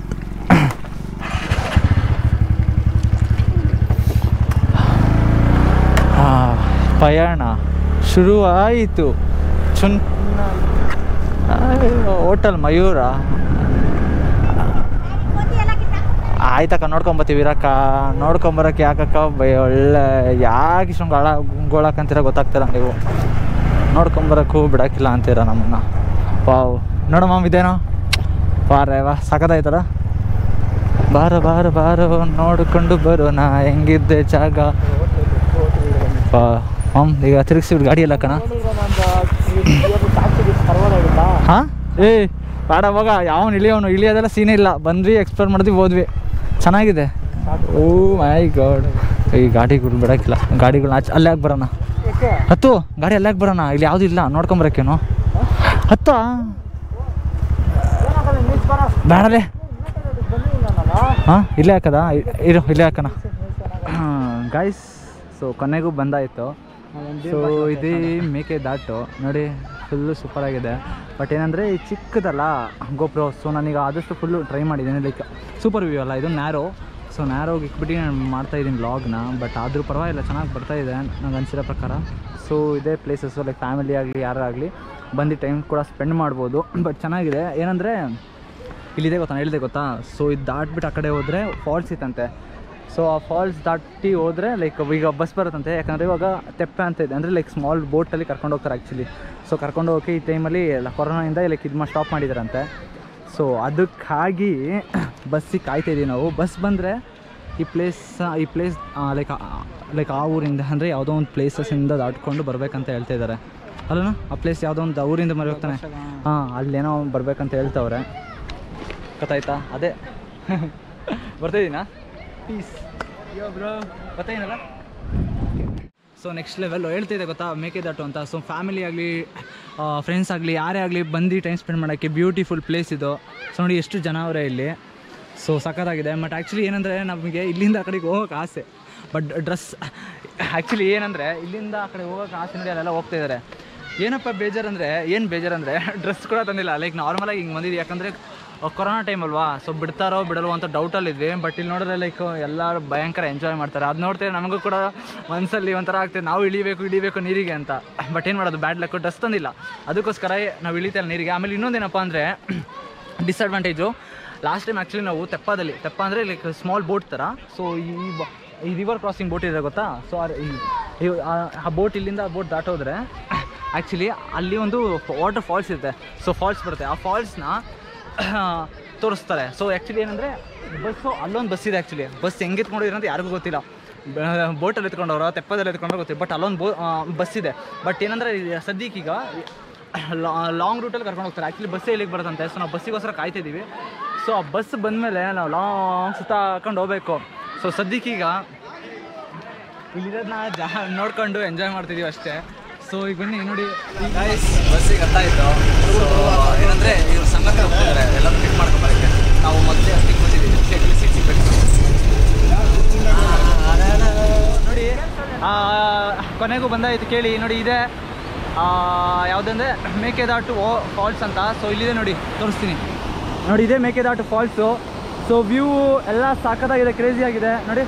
S2: ಆ, ಪಯಣ ಶುರುವಾಯಿತು ಚುನ್ ಹೋಟೆಲ್ ಮಯೂರ ಆಯ್ತಕ್ಕ ನೋಡ್ಕೊಂಬತ್ತೀವಿ ಇರಕ್ಕ ನೋಡ್ಕೊಂಬರಕ್ಕೆ ಯಾಕಕ್ಕ ಬೈ ಒಳ್ಳೆ ಯಾಕೆ ಇಷ್ಟೊಂದು ಗಾಳ ಗೋಳಕ್ಕಂತೀರ ಗೊತ್ತಾಗ್ತೀರ ನೀವು ನೋಡ್ಕೊಂಬರಕ್ಕೂ ಬಿಡಕ್ಕಿಲ್ಲ ಅಂತೀರ ನಮ್ಮನ್ನ ವಾವ್ ನೋಡಮ್ಮ ಇದೇನೋ ಬಾರೆ ವಾ ಸಖತ್ತಾಯ್ತಲ್ಲ ಬಾರ ಬಾರ ಬಾರೋ ನೋಡಿಕೊಂಡು ಬರೋಣ ಹೆಂಗಿದ್ದೆ ಜಾಗ ವಾ ಹ್ಮ್ ಈಗ ತಿರುಗಿಸ್ಬಿಟ್ಟು ಗಾಡಿ ಎಲ್ಲ ಕಣ ಹಾಂ ಏ ಬೇಡ ಹೋಗ ಯಾವನು ಇಳಿಯೋನು ಇಳಿಯೋದೆಲ್ಲ ಸೀನೇ ಇಲ್ಲ ಬಂದ್ವಿ ಎಕ್ಸ್ಪ್ಲೋರ್ ಮಾಡಿದ್ವಿ ಹೋದ್ವಿ ಚೆನ್ನಾಗಿದೆ ಓ ಮೈ ಗಾಡ್ ಈ ಗಾಡಿಗಳು ಬಿಡೋಕ್ಕಿಲ್ಲ ಗಾಡಿಗಳನ್ನ ಆಚೆ ಅಲ್ಲೇ ಯಾಕೆ ಬರೋಣ ಹತ್ತು ಗಾಡಿ ಅಲ್ಲೇ ಯಾಕೆ ಬರೋಣ ಇಲ್ಲಿ ಯಾವುದೂ ಇಲ್ಲ ನೋಡ್ಕೊಂಬರಕ್ಕೇನು ಹತ್ತ ಬೇಡಲೇ ಹಾಂ ಇಲ್ಲೇ ಹಾಕದ ಇರು ಇಲ್ಲೇ ಹಾಕೋಣ ಗಾಯ್ಸ್ ಸೊ ಕೊನೆಗೂ ಬಂದಾಯಿತು ಸೊ ಇದೇ ಮೇಕೆ ದಾಟು ನೋಡಿ ಫುಲ್ಲು ಸೂಪರಾಗಿದೆ ಬಟ್ ಏನಂದರೆ ಈ ಚಿಕ್ಕದಲ್ಲ ಗೋಪ್ರೋ ಸೊ ನಾನೀಗ ಆದಷ್ಟು ಫುಲ್ಲು ಟ್ರೈ ಮಾಡಿದ್ದೀನಿ ಲೈಕ್ ಸೂಪರ್ ವ್ಯೂ ಅಲ್ಲ ಇದು ನ್ಯಾರೋ ಸೊ ನ್ಯಾರೋಗೆ ಇಕ್ಬಿಟ್ಟು ನಾನು ಮಾಡ್ತಾಯಿದ್ದೀನಿ ವ್ಲಾಗ್ನ ಬಟ್ ಆದರೂ ಪರವಾಗಿಲ್ಲ ಚೆನ್ನಾಗಿ ಬರ್ತಾಯಿದೆ ನಂಗೆ ಅನಿಸಿರೋ ಪ್ರಕಾರ ಸೊ ಇದೇ ಪ್ಲೇಸಸ್ಸು ಲೈಕ್ ಫ್ಯಾಮಿಲಿ ಆಗಲಿ ಯಾರಾಗಲಿ ಬಂದು ಟೈಮ್ ಕೂಡ ಸ್ಪೆಂಡ್ ಮಾಡ್ಬೋದು ಬಟ್ ಚೆನ್ನಾಗಿದೆ ಏನಂದರೆ ಇಲ್ಲಿದೆ ಗೊತ್ತಾ ನಾನು ಹೇಳಿದೆ ಗೊತ್ತಾ ಸೊ ಇದು ದಾಟ್ಬಿಟ್ಟು ಆ ಕಡೆ ಹೋದರೆ ಫಾಲ್ಸ್ ಇತ್ತಂತೆ ಸೊ ಆ ಫಾಲ್ಸ್ ದಾಟಿ ಹೋದರೆ ಲೈಕ್ ಈಗ ಬಸ್ ಬರುತ್ತಂತೆ ಯಾಕಂದರೆ ಇವಾಗ ತೆಪ್ಪೆ ಅಂತ ಇದೆ ಅಂದರೆ ಲೈಕ್ ಸ್ಮಾಲ್ ಬೋಟಲ್ಲಿ ಕರ್ಕೊಂಡು ಹೋಗ್ತಾರೆ ಆ್ಯಕ್ಚುಲಿ ಸೊ ಕರ್ಕೊಂಡು ಹೋಗಿ ಈ ಟೈಮಲ್ಲಿ ಕೊರೋನಾಯಿಂದ ಲೈಕ್ ಇದು ಮಾಡಿ ಸ್ಟಾಪ್ ಮಾಡಿದಾರಂತೆ ಸೊ ಅದಕ್ಕಾಗಿ ಬಸ್ಸಿಗೆ ಕಾಯ್ತಾ ಇದ್ದೀವಿ ನಾವು ಬಸ್ ಬಂದರೆ ಈ ಪ್ಲೇಸ್ ಈ ಪ್ಲೇಸ್ ಲೈಕ್ ಲೈಕ್ ಆ ಊರಿಂದ ಅಂದರೆ ಯಾವುದೋ ಒಂದು ಪ್ಲೇಸಸ್ಸಿಂದ ದಾಟ್ಕೊಂಡು ಬರಬೇಕಂತ ಹೇಳ್ತಾ ಇದ್ದಾರೆ ಅಲ್ಲನ ಆ ಪ್ಲೇಸ್ ಯಾವುದೋ ಒಂದು ಊರಿಂದ ಮರಿ ಹೋಗ್ತಾನೆ ಹಾಂ ಅಲ್ಲೇನೋ ಬರ್ಬೇಕಂತ ಹೇಳ್ತವ್ರೆ ಗೊತ್ತಾಯ್ತಾ ಅದೇ ಬರ್ತಾಯಿದ್ದೀನಾ ಪೀಸ್
S1: ಬ್ರೋ
S2: ಗೊತ್ತಾಯಿನಲ್ಲ ಸೊ ನೆಕ್ಸ್ಟ್ ಲೆವೆಲ್ ಹೇಳ್ತಿದ್ದೆ ಗೊತ್ತಾ ಮೇಕೆದಾಟು ಅಂತ ಸೊ ಫ್ಯಾಮಿಲಿ ಆಗಲಿ ಫ್ರೆಂಡ್ಸ್ ಆಗಲಿ ಯಾರೇ ಆಗಲಿ ಬಂದು ಟೈಮ್ ಸ್ಪೆಂಡ್ ಮಾಡೋಕ್ಕೆ ಬ್ಯೂಟಿಫುಲ್ ಪ್ಲೇಸ್ ಇದು ಸೊ ನೋಡಿ ಎಷ್ಟು ಜನ ಅವರೇ ಇಲ್ಲಿ ಸೊ ಸಖತ್ತಾಗಿದೆ ಬಟ್ ಆ್ಯಕ್ಚುಲಿ ಏನಂದರೆ ನಮಗೆ ಇಲ್ಲಿಂದ ಆ ಕಡೆಗೆ ಹೋಗೋಕೆ ಆಸೆ ಬಟ್ ಡ್ರೆಸ್ ಆ್ಯಕ್ಚುಲಿ ಏನಂದರೆ ಇಲ್ಲಿಂದ ಆ ಕಡೆ ಹೋಗೋಕೆ ಆಸೆ ನೋಡಿ ಅಲ್ಲೆಲ್ಲ ಹೋಗ್ತಾ ಇದ್ದಾರೆ ಏನಪ್ಪ ಬೇಜಾರಂದರೆ ಏನು ಬೇಜಾರಂದರೆ ಡ್ರೆಸ್ ಕೂಡ ತಂದಿಲ್ಲ ಲೈಕ್ ನಾರ್ಮಲಾಗಿ ಹಿಂಗೆ ಬಂದಿದ್ದು ಯಾಕಂದರೆ ಕೊರೋನಾ ಟೈಮ್ ಅಲ್ವಾ ಸೊ ಬಿಡ್ತಾರೋ ಬಿಡಲ್ವೋ ಅಂತ ಡೌಟಲ್ಲಿದ್ವಿ ಬಟ್ ಇಲ್ಲಿ ನೋಡಿದ್ರೆ ಲೈಕ್ ಎಲ್ಲರೂ ಭಯಂಕರ ಎಂಜಾಯ್ ಮಾಡ್ತಾರೆ ಅದು ನೋಡ್ತೀವಿ ನಮಗೂ ಕೂಡ ಮನಸ್ಸಲ್ಲಿ ಒಂಥರ ಆಗ್ತದೆ ನಾವು ಇಳಿಬೇಕು ಇಳಿಬೇಕು ನೀರಿಗೆ ಅಂತ ಬಟ್ ಏನು ಮಾಡೋದು ಬ್ಯಾಡ್ ಲಕ್ ಡ್ರೆಸ್ ತಂದಿಲ್ಲ ಅದಕ್ಕೋಸ್ಕರ ನಾವು ಇಳಿತಾ ಇಲ್ಲ ನೀರಿಗೆ ಆಮೇಲೆ ಇನ್ನೊಂದೇನಪ್ಪ ಅಂದರೆ ಡಿಸಡ್ವಾಂಟೇಜು ಲಾಸ್ಟ್ ಟೈಮ್ ಆ್ಯಕ್ಚುಲಿ ನಾವು ತೆಪ್ಪದಲ್ಲಿ ತೆಪ್ಪ ಅಂದರೆ ಲೈಕ್ ಸ್ಮಾಲ್ ಬೋಟ್ ಥರ ಸೊ ಈ ಬ- ಈ ರಿವರ್ ಕ್ರಾಸಿಂಗ್ ಬೋಟ್ ಇದೆ ಗೊತ್ತಾ ಸೊ ಆ ಬೋಟ್ ಇಲ್ಲಿಂದ ಬೋಟ್ ದಾಟೋದ್ರೆ ಆ್ಯಕ್ಚುಲಿ ಅಲ್ಲಿ ಒಂದು ವಾಟರ್ ಫಾಲ್ಸ್ ಇರುತ್ತೆ ಸೊ ಫಾಲ್ಸ್ ಬರುತ್ತೆ ಆ ಫಾಲ್ಸ್ನ ತೋರಿಸ್ತಾರೆ ಸೊ ಆ್ಯಕ್ಚುಲಿ ಏನಂದರೆ ಬಸ್ಸು ಅಲ್ಲೊಂದು ಬಸ್ ಇದೆ ಆ್ಯಕ್ಚುಲಿ ಬಸ್ ಹೆಂಗೆ ಎತ್ಕೊಂಡಿರೋ ಅಂತ ಯಾರಿಗೂ ಗೊತ್ತಿಲ್ಲ
S4: ಬೋಟಲ್ಲಿ ಎತ್ಕೊಂಡವ್ರು ತೆಪ್ಪದಲ್ಲಿ ಎತ್ಕೊಂಡ್ರೆ ಗೊತ್ತಿಲ್ಲ ಬಟ್ ಅಲ್ಲೊಂದು ಬೋ ಬಸ್ ಇದೆ ಬಟ್ ಏನಂದರೆ ಸದ್ಯಕ್ಕೀಗ ಲಾಂಗ್ ರೂಟಲ್ಲಿ ಕರ್ಕೊಂಡು ಹೋಗ್ತಾರೆ ಆ್ಯಕ್ಚುಲಿ ಬಸ್ಸೇ ಇಲ್ಲಿಗೆ ಬರುತ್ತಂತೆ ಸೊ ನಾವು ಬಸ್ಸಿಗೋಸ್ಕರ ಕಾಯ್ತಿದ್ದೀವಿ ಸೊ ಆ ಬಸ್ ಬಂದಮೇಲೆ ನಾವು ಲಾಂಗ್ ಸುತ್ತ ಹಾಕೊಂಡು ಹೋಗ್ಬೇಕು ಸೊ ಸದ್ಯಕ್ಕೀಗ ಇಲ್ಲಿರೋದನ್ನ ಜಾ ನೋಡ್ಕೊಂಡು ಎಂಜಾಯ್ ಮಾಡ್ತಿದ್ದೀವಿ ಅಷ್ಟೇ ಸೊ ಈಗ ಬನ್ನಿ ನೋಡಿ
S5: ಗೈಸ್ ಬಸ್ಸಿಗೆ ಹತ್ತ ಇತ್ತು ಸೊ ಏನಂದ್ರೆ ಇವ್ರು ಸಂಘಕ್ಕೆ ಹೋಗ್ತಿದ್ದಾರೆ ಎಲ್ಲ ಪಿಕ್ ಮಾಡ್ಕೊಂಬರಕ್ಕೆ ನಾವು ಮೊದಲೇ ಹತ್ತಿಗೆ ಬಂದಿದ್ದೀವಿ ಸೀಟ್ ಸೀಟ್ ಸಿಗ್ಬೇಕು
S4: ನೋಡಿ ಆ, ಕೊನೆಗೂ ಬಂದಾಯ್ತು ಕೇಳಿ ನೋಡಿ ಇದೆ ಯಾವುದಂದ್ರೆ ಮೇಕೆದಾಟು ಫಾಲ್ಸ್ ಅಂತ ಸೊ ಇಲ್ಲಿದೆ ನೋಡಿ ತೋರಿಸ್ತೀನಿ ನೋಡಿ ಇದೆ ಮೇಕೆದಾಟು ಫಾಲ್ಸು ಸೊ ವ್ಯೂ ಎಲ್ಲ ಸಾಕತ್ತಾಗಿದೆ ಕ್ರೇಜಿ ಆಗಿದೆ ನೋಡಿ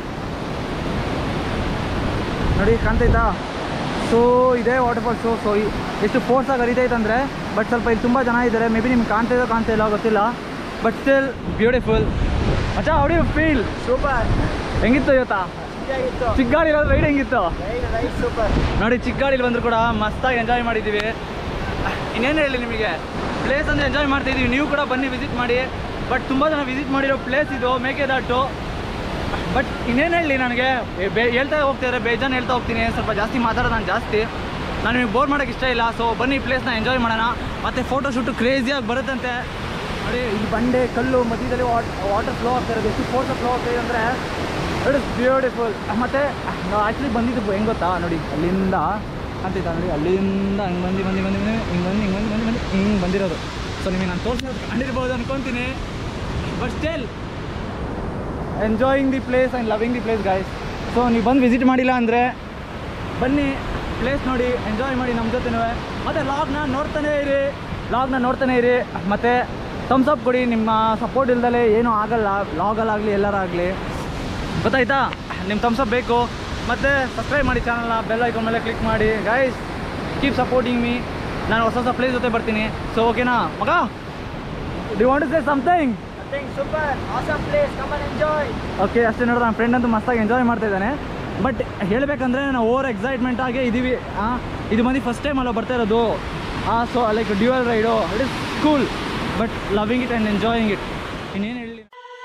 S4: ನೋಡಿ ಕಾಣ್ತೈತಾ ಸೊ ಇದೇ ವಾಟರ್ ಫಾಲ್ಸು ಸೊ ಎಷ್ಟು ಫೋರ್ಸಾಗಿ ಹರಿತೈತೆ ಅಂದರೆ ಬಟ್ ಸ್ವಲ್ಪ ಇಲ್ಲಿ ತುಂಬ ಜನ ಇದ್ದಾರೆ ಮೇ ಬಿ ನಿಮ್ಗೆ ಕಾಣ್ತಾ ಇದೋ ಕಾಣ್ತಾ ಇಲ್ಲ ಗೊತ್ತಿಲ್ಲ ಬಟ್ ಸ್ಟಿಲ್ ಬ್ಯೂಟಿಫುಲ್ ಮಚ್ಚ ಹೌಡಿ ಫೀಲ್
S3: ಸೂಪರ್
S4: ಹೆಂಗಿತ್ತು ಇವತ್ತಾ ಚಿಕ್ಕ ಗಾಡಿ ಇರೋದು ರೈಡ್ ಹೆಂಗಿತ್ತು
S3: ಸೂಪರ್
S4: ನೋಡಿ ಚಿಕ್ಕ ಗಾಡಿಲಿ ಬಂದ್ರು ಕೂಡ ಮಸ್ತಾಗಿ ಎಂಜಾಯ್ ಮಾಡಿದ್ದೀವಿ ಇನ್ನೇನು ಹೇಳಿ ನಿಮಗೆ ಪ್ಲೇಸ್ ಅಂದರೆ ಎಂಜಾಯ್ ಮಾಡ್ತಿದ್ದೀವಿ ನೀವು ಕೂಡ ಬನ್ನಿ ವಿಸಿಟ್ ಮಾಡಿ ಬಟ್ ತುಂಬ ಜನ ವಿಸಿಟ್ ಮಾಡಿರೋ ಪ್ಲೇಸ್ ಇದು ಮೇಕೆದಾಟು ಬಟ್ ಇನ್ನೇನು ಹೇಳಿ ನನಗೆ ಏ, ಬೇ ಹೇಳ್ತಾ ಹೋಗ್ತಿದ್ರೆ ಬೇಜಾನ್ ಹೇಳ್ತಾ ಹೋಗ್ತೀನಿ ಸ್ವಲ್ಪ ಜಾಸ್ತಿ ಮಾತಾಡೋದು ನಾನು ಜಾಸ್ತಿ ನಾನು ನಿಮಗೆ ಬೋರ್ ಮಾಡೋಕ್ಕೆ ಇಷ್ಟ ಇಲ್ಲ ಸೊ ಬನ್ನಿ ಈ ಪ್ಲೇಸ್ನ ಎಂಜಾಯ್ ಮಾಡೋಣ ಮತ್ತು ಫೋಟೋ ಶೂಟು ಕ್ರೇಜಿಯಾಗಿ ಬರುತ್ತಂತೆ ನೋಡಿ ಇಲ್ಲಿ ಬಂಡೆ ಕಲ್ಲು ಮಧ್ಯದಲ್ಲಿ ವಾಟರ್ ಫ್ಲೋ ಆಗ್ತಾ ಇರೋದು ಎಷ್ಟು ಫೋಟೋ ಫ್ಲೋ ಆಗ್ತಾ ಇದೆ ಅಂದರೆ ಇಟ್ ಇಸ್ ಬ್ಯೂಟಿಫುಲ್ ಮತ್ತು ನಾವು ಆ್ಯಕ್ಚುಲಿ ಬಂದಿದ್ದು ಹೆಂಗೆ ಗೊತ್ತಾ ನೋಡಿ ಅಲ್ಲಿಂದ ಅಂತಿದ್ದ ನೋಡಿ ಅಲ್ಲಿಂದ ಹಿಂಗೆ ಬಂದು ಬಂದು ಬಂದು ಬಂದು ಹಿಂಗೆ ಬಂದು ಹಿಂಗೆ ಬಂದು ಬಂದು ಬಂದು ಹಿಂಗೆ ಬಂದಿರೋದು ಸೊ ನಿಮಗೆ ನಾನು ತೋರಿಸೋದು ಕಂಡಿರ್ಬೋದು ಅನ್ಕೊತೀನಿ but still enjoying the place and loving the place guys so ನೀವು ಬಂದು ವಿಸಿಟ್ ಮಾಡಿಲ್ಲ ಅಂದರೆ ಬನ್ನಿ ಪ್ಲೇಸ್ ನೋಡಿ ಎಂಜಾಯ್ ಮಾಡಿ ನಮ್ಮ ಜೊತೆನೂ ಮತ್ತು ಲಾಗ್ನ ನೋಡ್ತಾನೇ ಇರಿ ಲಾಗ್ನ ನೋಡ್ತಾನೆ ಇರಿ ಮತ್ತು ಥಮ್ಸ್ ಅಪ್ ಕೊಡಿ ನಿಮ್ಮ ಸಪೋರ್ಟ್ ಇಲ್ದಲೆ ಏನೂ ಆಗಲ್ಲ ಲಾಗಲ್ಲಾಗಲಿ ಎಲ್ಲರಾಗಲಿ ಗೊತ್ತಾಯ್ತಾ ನಿಮ್ಮ ಥಮ್ಸ್ ಅಪ್ ಬೇಕು ಮತ್ತು ಸಬ್ಸ್ಕ್ರೈಬ್ ಮಾಡಿ ಚಾನಲ್ನ ಬೆಲ್ ಐಕಾನ್ ಮೇಲೆ ಕ್ಲಿಕ್ ಮಾಡಿ ಗೈಸ್ ಕೀಪ್ ಸಪೋರ್ಟಿಂಗ್ ಮೀ ನಾನು ಹೊಸ ಹೊಸ ಪ್ಲೇಸ್ ಜೊತೆ ಬರ್ತೀನಿ ಸೊ ಓಕೆನಾ ಮಗ ಡಿ want say something
S3: super awesome place come and enjoy
S4: okay ಅಷ್ಟೇ ನೋಡಿದ್ರೆ ನನ್ನ ಫ್ರೆಂಡ್ ಅಂತೂ ಮಸ್ತಾಗಿ ಎಂಜಾಯ್ ಮಾಡ್ತಾ ಇದ್ದಾನೆ ಬಟ್ ಹೇಳಬೇಕಂದ್ರೆ ನಾವು ಓವರ್ ಎಕ್ಸೈಟ್ಮೆಂಟ್ ಆಗಿ ಇದ್ದೀವಿ ಆ, ಇದು ಮಂದಿ ಫಸ್ಟ್ ಟೈಮ್ ಅಲ್ಲ ಬರ್ತಾ ಇರೋದು so like dual ride it is cool but loving it and enjoying it ಇನ್ನೇನು ಹೇಳಿ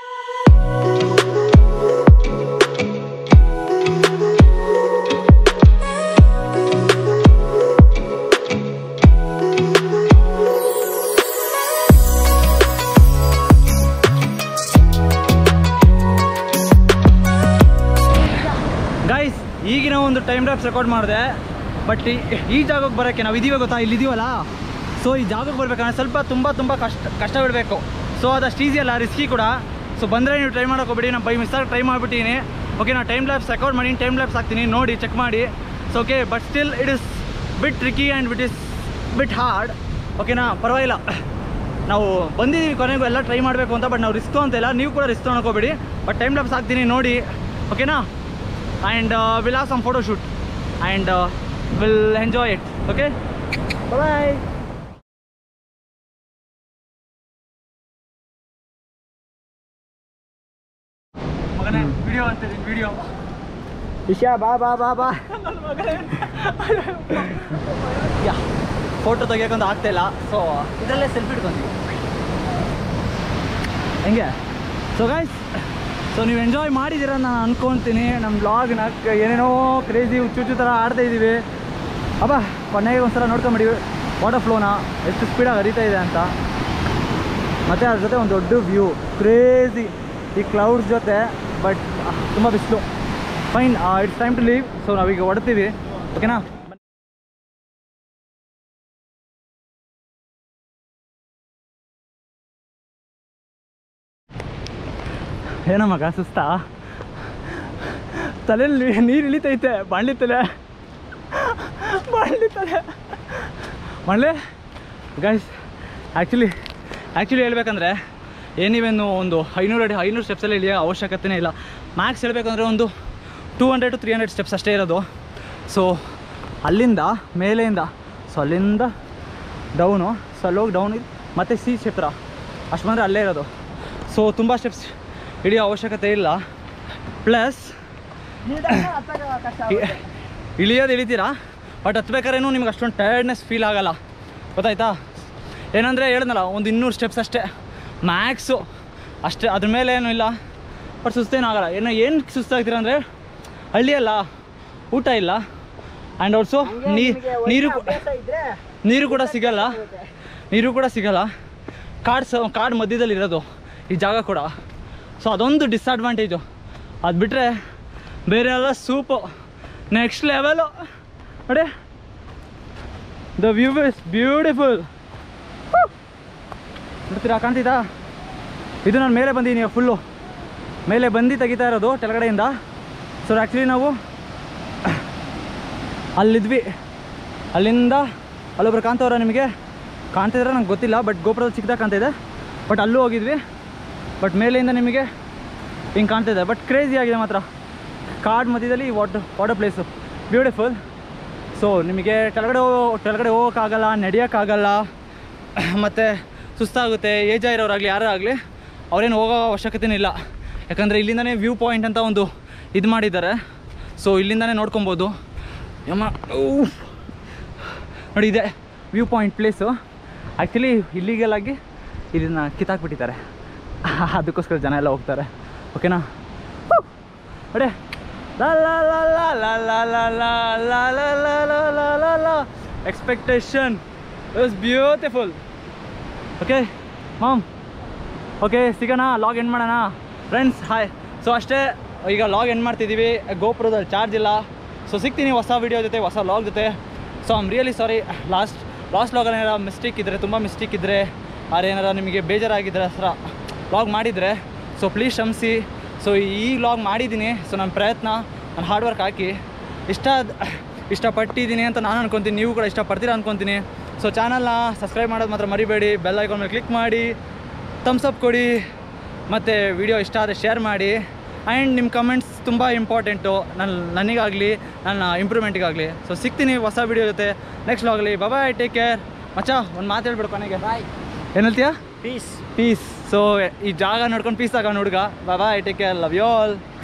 S4: ಗೈಸ್ ಈಗಿನ ಒಂದು ಟೈಮ್ ಡ್ರಾಪ್ಸ್ ರೆಕಾರ್ಡ್ ಮಾಡಿದೆ ಬಟ್ ಈ ಜಾಗಕ್ಕೆ ಬರೋಕ್ಕೆ ನಾವು ಇದೀವ ಗೊತ್ತಾ ಇಲ್ಲಿ ಇದೀವಲ್ಲ ಸೊ ಈ ಜಾಗಕ್ಕೆ ಬರ್ಬೇಕಂದ್ರೆ ಸ್ವಲ್ಪ ತುಂಬ ತುಂಬ ಕಷ್ಟ ಕಷ್ಟ ಬಿಡಬೇಕು ಸೊ ಅದಷ್ಟು ಈಸಿ ಅಲ್ಲ ರಿಸ್ಕಿ ಕೂಡ ಸೊ ಬಂದರೆ ನೀವು ಟ್ರೈ ಮಾಡೋಕೆ ಹೋಗ್ಬೇಡಿ ನಾನು ಬೈ ಮಿಸ್ಸಾಗಿ ಟ್ರೈ ಮಾಡಿಬಿಟ್ಟಿನಿ ಓಕೆ ನಾನು ಟೈಮ್ ಲ್ಯಾಬ್ಸ್ ರೆಕಾರ್ಡ್ ಮಾಡಿ ಟೈಮ್ ಲ್ಯಾಬ್ಸ್ ಹಾಕ್ತೀನಿ ನೋಡಿ ಚೆಕ್ ಮಾಡಿ so okay but still it is bit tricky and bit is bit hard ಓಕೆನಾ ಪರವಾಗಿಲ್ಲ ನಾವು ಬಂದಿದ್ದೀವಿ ಕೊನೆಗೂ ಎಲ್ಲ ಟ್ರೈ ಮಾಡಬೇಕು ಅಂತ ಬಟ್ ನಾವು ರಿಸ್ಕ್ ಅಂತಿಲ್ಲ ನೀವು ಕೂಡ ರಿಸ್ಕ್ ತೊಗೊಳಕೋಬೇಡಿ ಬಟ್ ಟೈಮ್ ಲ್ಯಾಬ್ಸ್ ಹಾಕ್ತೀನಿ ನೋಡಿ ಓಕೆನಾ and will have some photo shoot and will enjoy it okay bye ಮಗನೇ ವಿಡಿಯೋ ಅಂತೀನಿ ವಿಡಿಯೋ
S3: ವಿಷಯ ಬಾ ಬಾ ಬಾ ಬಾ
S4: ಯಾ ಫೋಟೋ ತೆಗಿಯೋಕೊಂದು ಆಗ್ತಾ ಇಲ್ಲ ಸೊ ಇದರಲ್ಲೇ ಸೆಲ್ಫಿ ಇಟ್ಕೊಂತೀವಿ ಹೆಂಗೆ ಸೊ ಗೈಸ್ ಸೊ ನೀವು ಎಂಜಾಯ್ ಮಾಡಿದ್ದೀರ ನಾನು ಅನ್ಕೊತೀನಿ ನಮ್ಮ ಬ್ಲಾಗ್ನ ಏನೇನೋ ಕ್ರೇಜಿ ಹುಚ್ಚು ಹುಚ್ಚು ಥರ ಆಡ್ತಾ ಇದ್ದೀವಿ ಅಬ್ಬ ಕೊನೆಗೆ ಒಂದ್ಸಲ ನೋಡ್ಕೊಂಬಿಡಿ ವಾಟರ್ ಫ್ಲೋನ ಎಷ್ಟು ಸ್ಪೀಡಾಗಿ ಹರಿತಾ ಇದೆ ಅಂತ ಮತ್ತು ಅದ್ರ ಜೊತೆ ಒಂದು ದೊಡ್ಡ ವ್ಯೂ ಕ್ರೇಜಿ ಈ ಕ್ಲೌಡ್ಸ್ ಜೊತೆ ಬಟ್ ತುಂಬ ಬಿಸಿಲು fine it's time to leave so ನಾವೀಗ ಹೊಡ್ತೀವಿ ಓಕೆನಾ ಏನೋ ಮಗ ಸುಸ್ತಾ ತಲೆಯಲ್ಲಿ ನೀರು ಇಳಿತೈತೆ ಬಾಣ್ಲಿ ತಲೆ ಬಾಣ್ಲಿ ತಲೆ ಬಾಣ್ಲೆ ಗೈಸ್ ಆ್ಯಕ್ಚುಲಿ ಆ್ಯಕ್ಚುಲಿ ಹೇಳ್ಬೇಕಂದ್ರೆ ಏನಿವೇನು ಒಂದು ಐನೂರು ಅಡಿ ಐನೂರು ಸ್ಟೆಪ್ಸಲ್ಲಿ ಇಳಿಯೋ ಅವಶ್ಯಕತೆನೇ ಇಲ್ಲ ಮ್ಯಾಕ್ಸ್ ಹೇಳ್ಬೇಕಂದ್ರೆ ಒಂದು two hundred to three hundred steps ಅಷ್ಟೇ ಇರೋದು ಸೊ ಅಲ್ಲಿಂದ ಮೇಲೆಯಿಂದ ಸೊ ಅಲ್ಲಿಂದ ಡೌನು ಸೊ ಅಲ್ಲಿ ಹೋಗಿ ಡೌನ್ ಮತ್ತು ಸಿ ಕ್ಷೇತ್ರ ಅಷ್ಟು ಬಂದರೆ ಅಲ್ಲೇ ಇರೋದು ಸೊ ತುಂಬ ಸ್ಟೆಪ್ಸ್ ಹಿಡಿಯೋ ಅವಶ್ಯಕತೆ ಇಲ್ಲ ಪ್ಲಸ್ ಇಳಿಯೋದು ಇಳಿತೀರಾ ಬಟ್ ಹತ್ಬೇಕಾದ್ರೇನು ನಿಮ್ಗೆ ಅಷ್ಟೊಂದು ಟಯರ್ಡ್ನೆಸ್ ಫೀಲ್ ಆಗಲ್ಲ ಗೊತ್ತಾಯ್ತಾ ಏನಂದರೆ ಹೇಳಿದ್ನಲ್ಲ ಒಂದು ಇನ್ನೂರು ಸ್ಟೆಪ್ಸ್ ಅಷ್ಟೇ ಮ್ಯಾಕ್ಸು ಅಷ್ಟೇ ಅದ್ರ ಮೇಲೆ ಏನೂ ಇಲ್ಲ ಬಟ್ ಸುಸ್ತೇನೂ ಆಗಲ್ಲ ಏನೋ ಏನು ಸುಸ್ತಾಗ್ತೀರ ಅಂದರೆ ಹಳ್ಳಿಯಲ್ಲ ಊಟ ಇಲ್ಲ ಆ್ಯಂಡ್ ಆಲ್ಸೋ ನೀ ನೀರು ಕೂ-
S3: ಇದ್ರೆ
S4: ನೀರು ಕೂಡ ಸಿಗಲ್ಲ ನೀರು ಕೂಡ ಸಿಗಲ್ಲ ಕಾಡು ಸ ಕಾಡು ಮಧ್ಯದಲ್ಲಿ ಇರೋದು ಈ ಜಾಗ ಕೂಡ ಸೊ ಅದೊಂದು ಡಿಸ್ಅಡ್ವಾಂಟೇಜು ಅದು ಬಿಟ್ಟರೆ ಬೇರೆ ಎಲ್ಲ ಸೂಪು ನೆಕ್ಸ್ಟ್ ಲೆವೆಲು ನೋಡಿ ದ ವ್ಯೂ ಇಸ್ ಬ್ಯೂಟಿಫುಲ್ ನೋಡ್ತೀರಾ ಕಾಣ್ತಿದ್ದಾ ಇದು ನಾನು ಮೇಲೆ ಬಂದಿದ್ದೀನಿ ಫುಲ್ಲು ಮೇಲೆ ಬಂದು ತೆಗಿತಾ ಇರೋದು ಕೆಳಗಡೆಯಿಂದ ಸೊ ಆ್ಯಕ್ಚುಲಿ ನಾವು ಅಲ್ಲಿದ್ವಿ ಅಲ್ಲಿಂದ ಅಲ್ಲೊಬ್ರು ಕಾಣ್ತವ್ರ ನಿಮಗೆ ಕಾಣ್ತಿದ್ರೆ ನಂಗೆ ಗೊತ್ತಿಲ್ಲ ಬಟ್ ಗೋಪುರದ ಚಿಕ್ಕದಾಗ ಕಾಣ್ತಿದೆ ಬಟ್ ಅಲ್ಲೂ ಹೋಗಿದ್ವಿ ಬಟ್ ಮೇಲೆಯಿಂದ ನಿಮಗೆ ಹಿಂಗೆ ಕಾಣ್ತಿದೆ ಬಟ್ ಕ್ರೇಜಿ ಆಗಿದೆ ಮಾತ್ರ ಕಾಡು ಮಧ್ಯದಲ್ಲಿ water water place beautiful so ನಿಮಗೆ ಕೆಳಗಡೆ ಹೋ ಕೆಳಗಡೆ ಹೋಗೋಕ್ಕಾಗಲ್ಲ ನಡೆಯೋಕ್ಕಾಗಲ್ಲ ಮತ್ತು ಸುಸ್ತಾಗುತ್ತೆ ಏಜ್ ಇರೋರಾಗಲಿ ಯಾರೇ ಆಗಲಿ ಅವ್ರೇನು ಹೋಗೋ ಅವಶ್ಯಕತೆನೇ ಇಲ್ಲ ಯಾಕಂದರೆ ಇಲ್ಲಿಂದನೇ ವ್ಯೂ ಪಾಯಿಂಟ್ ಅಂತ ಒಂದು ಇದು ಮಾಡಿದ್ದಾರೆ ಸೊ ಇಲ್ಲಿಂದನೇ ನೋಡ್ಕೊಬೋದು ಯಮ್ಮ ಊಫ್. ನೋಡಿ ಇದೆ ವ್ಯೂ ಪಾಯಿಂಟ್ ಪ್ಲೇಸು ಆ್ಯಕ್ಚುಲಿ ಇಲ್ಲಿಗೆಲ್ಲಾಗಿ ಇದನ್ನು ಕಿತ್ತಾಕ್ಬಿಟ್ಟಿದ್ದಾರೆ ಅದಕ್ಕೋಸ್ಕರ ಜನ ಎಲ್ಲ ಹೋಗ್ತಾರೆ ಓಕೆನಾ ಹೂ. ನೋಡಿ ಲಾ ಲಾ ಲಾ ಲಾ ಲಾ ಲಾ ಲಾ ಲಾ ಲಾ ಲಾ ಲಾ ಲಾ ಲಾ ಲಾ ಲಾ expectation is beautiful okay ma'am okay ಸಿಗೋಣ ಲಾಗ್ ಎಂಡ್ ಮಾಡೋಣ ಫ್ರೆಂಡ್ಸ್ ಹಾಯ್ ಸೊ ಅಷ್ಟೇ ಈಗ ಲಾಗ್ ಎಂಡ್ ಮಾಡ್ತಿದ್ದೀವಿ ಗೋಪುರದಲ್ಲಿ ಚಾರ್ಜ್ ಇಲ್ಲ ಸೊ ಸಿಗ್ತೀನಿ ಹೊಸ ವೀಡಿಯೋ ಜೊತೆ ಹೊಸ ಲಾಗ್ ಜೊತೆ so I'm really sorry last last ಲಾಗಲ್ಲಿ ಏನಾರ ಮಿಸ್ಟೇಕ್ ಇದ್ದರೆ ತುಂಬ ಮಿಸ್ಟೇಕ್ ಇದ್ದರೆ ಆದ್ರೆ ಏನಾರ ನಿಮಗೆ ಬೇಜಾರಾಗಿದ್ದರೆ ಸರ ಲಾಗ್ ಮಾಡಿದರೆ ಸೊ ಪ್ಲೀಸ್ ಕ್ಷಮಿಸಿ ಸೊ ಈ ಲಾಗ್ ಮಾಡಿದ್ದೀನಿ ಸೊ ನನ್ನ ಪ್ರಯತ್ನ ನಾನು ಹಾರ್ಡ್ ವರ್ಕ್ ಹಾಕಿ ಇಷ್ಟ ಇಷ್ಟಪಟ್ಟಿದ್ದೀನಿ ಅಂತ ನಾನು ಅನ್ಕೊತೀನಿ ನೀವು ಕೂಡ ಇಷ್ಟಪಡ್ತೀರಾ ಅನ್ಕೊತೀನಿ ಸೊ ಚಾನಲ್ನ ಸಬ್ಸ್ಕ್ರೈಬ್ ಮಾಡೋದು ಮಾತ್ರ ಮರಿಬೇಡಿ ಬೆಲ್ ಐಕಾನ್ ಮೇಲೆ ಕ್ಲಿಕ್ ಮಾಡಿ ಥಮ್ಸ್ ಅಪ್ ಕೊಡಿ ಮತ್ತು ವಿಡಿಯೋ ಇಷ್ಟ ಆದರೆ ಶೇರ್ ಮಾಡಿ ಆ್ಯಂಡ್ ನಿಮ್ಮ ಕಮೆಂಟ್ಸ್ ತುಂಬ ಇಂಪಾರ್ಟೆಂಟು ನನ್ನ ನನಗಾಗಲಿ ನನ್ನ ಇಂಪ್ರೂವ್ಮೆಂಟಿಗಾಗಲಿ ಸೊ ಸಿಗ್ತೀನಿ ಹೊಸ ವಿಡಿಯೋ ಜೊತೆ ನೆಕ್ಸ್ಟ್ ಲಾಗಲಿ ಬಾಯ್ ಟೇಕ್ ಕೇರ್ ಮಚ್ಚ ಒಂದು ಮಾತು ಹೇಳ್ಬಿಡು ಕೊನೆಗೆ ಬಾಯ್ ಏನು ಹೇಳ್ತೀಯಾ
S3: ಪೀಸ್
S4: ಪೀಸ್ ಸೊ ಈ ಜಾಗ ನೋಡ್ಕೊಂಡು ಪೀಸ್ ಆಗೋಣ ಹುಡುಗ bye take care love you all